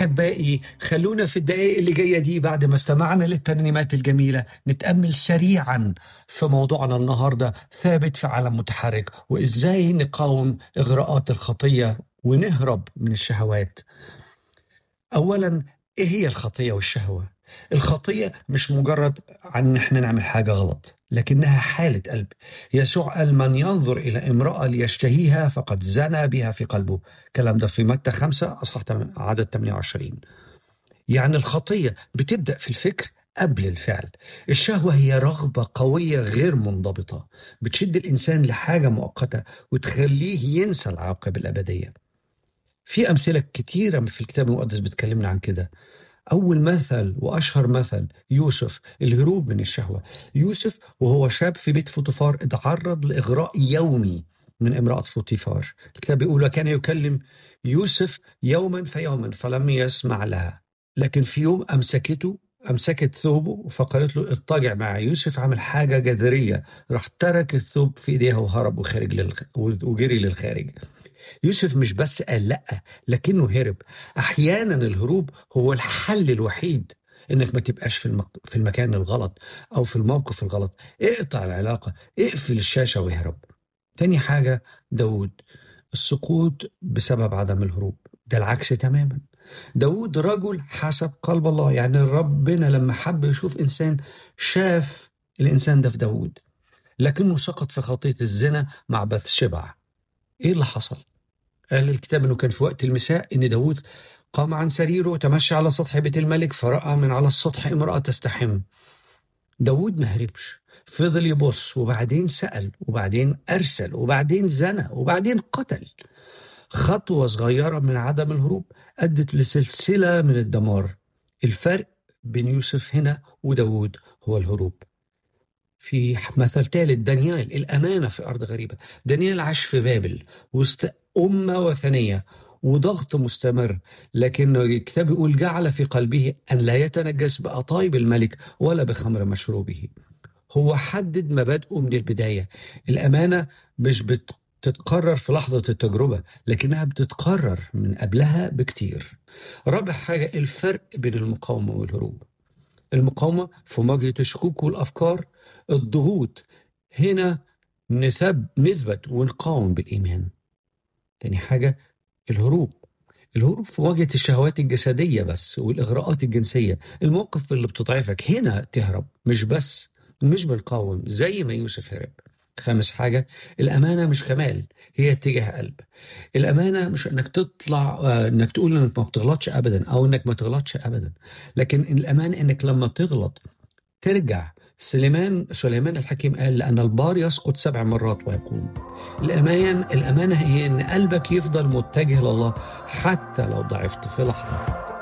أحبائي خلونا في الدقائق اللي جاية دي بعد ما استمعنا للترنيمات الجميلة نتأمل سريعا في موضوعنا النهاردة ثابت في عالم متحرك وإزاي نقاوم إغراءات الخطية ونهرب من الشهوات أولا إيه هي الخطية والشهوة؟ الخطية مش مجرد عن إن إحنا نعمل حاجة غلط لكنها حالة قلب يسوع قال من ينظر إلى امرأة ليشتهيها فقد زنى بها في قلبه كلام ده في متى 5 أصحاح عدد 28 يعني الخطية بتبدأ في الفكر قبل الفعل الشهوة هي رغبة قوية غير منضبطة بتشد الإنسان لحاجة مؤقتة وتخليه ينسى العواقب الأبدية في أمثلة كتيرة في الكتاب المقدس بتكلمنا عن كده أول مثل وأشهر مثل يوسف الهروب من الشهوة يوسف وهو شاب في بيت فوتيفار اتعرض لإغراء يومي من امرأة فوتيفار الكتاب بيقول وكان يكلم يوسف يوما فيوما فلم يسمع لها لكن في يوم أمسكته أمسكت ثوبه فقالت له اضطجع مع يوسف عمل حاجة جذرية راح ترك الثوب في إيديها وهرب وخارج للخ... وجري للخارج يوسف مش بس قال لأ لكنه هرب أحيانا الهروب هو الحل الوحيد انك ما تبقاش في, المك... في المكان الغلط او في الموقف الغلط اقطع العلاقة اقفل الشاشة واهرب تاني حاجة داود السقوط بسبب عدم الهروب ده العكس تماما داود رجل حسب قلب الله يعني ربنا لما حب يشوف إنسان شاف الإنسان ده في داود لكنه سقط في خطية الزنا مع بث شبع إيه اللي حصل؟ قال الكتاب انه كان في وقت المساء ان داود قام عن سريره وتمشى على سطح بيت الملك فرأى من على السطح امرأة تستحم داود ما هربش فضل يبص وبعدين سأل وبعدين أرسل وبعدين زنى وبعدين قتل خطوة صغيرة من عدم الهروب أدت لسلسلة من الدمار الفرق بين يوسف هنا وداود هو الهروب في مثل ثالث دانيال الأمانة في أرض غريبة دانيال عاش في بابل وسط أمة وثنية وضغط مستمر لكن الكتاب يقول جعل في قلبه أن لا يتنجس بأطايب الملك ولا بخمر مشروبه هو حدد مبادئه من البداية الأمانة مش بتتقرر في لحظة التجربة لكنها بتتقرر من قبلها بكتير رابع حاجة الفرق بين المقاومة والهروب المقاومة في مواجهة الشكوك والأفكار الضغوط هنا نثب نثبت ونقاوم بالإيمان تاني حاجة الهروب الهروب في مواجهة الشهوات الجسدية بس والإغراءات الجنسية الموقف اللي بتضعفك هنا تهرب مش بس مش بنقاوم زي ما يوسف هرب خامس حاجة الأمانة مش كمال هي اتجاه قلب الأمانة مش إنك تطلع إنك تقول إنك ما بتغلطش أبدا أو إنك ما تغلطش أبدا لكن الأمانة إنك لما تغلط ترجع سليمان سليمان الحكيم قال لأن البار يسقط سبع مرات ويقوم الأمان الأمانة هي إن قلبك يفضل متجه لله حتى لو ضعفت في لحظة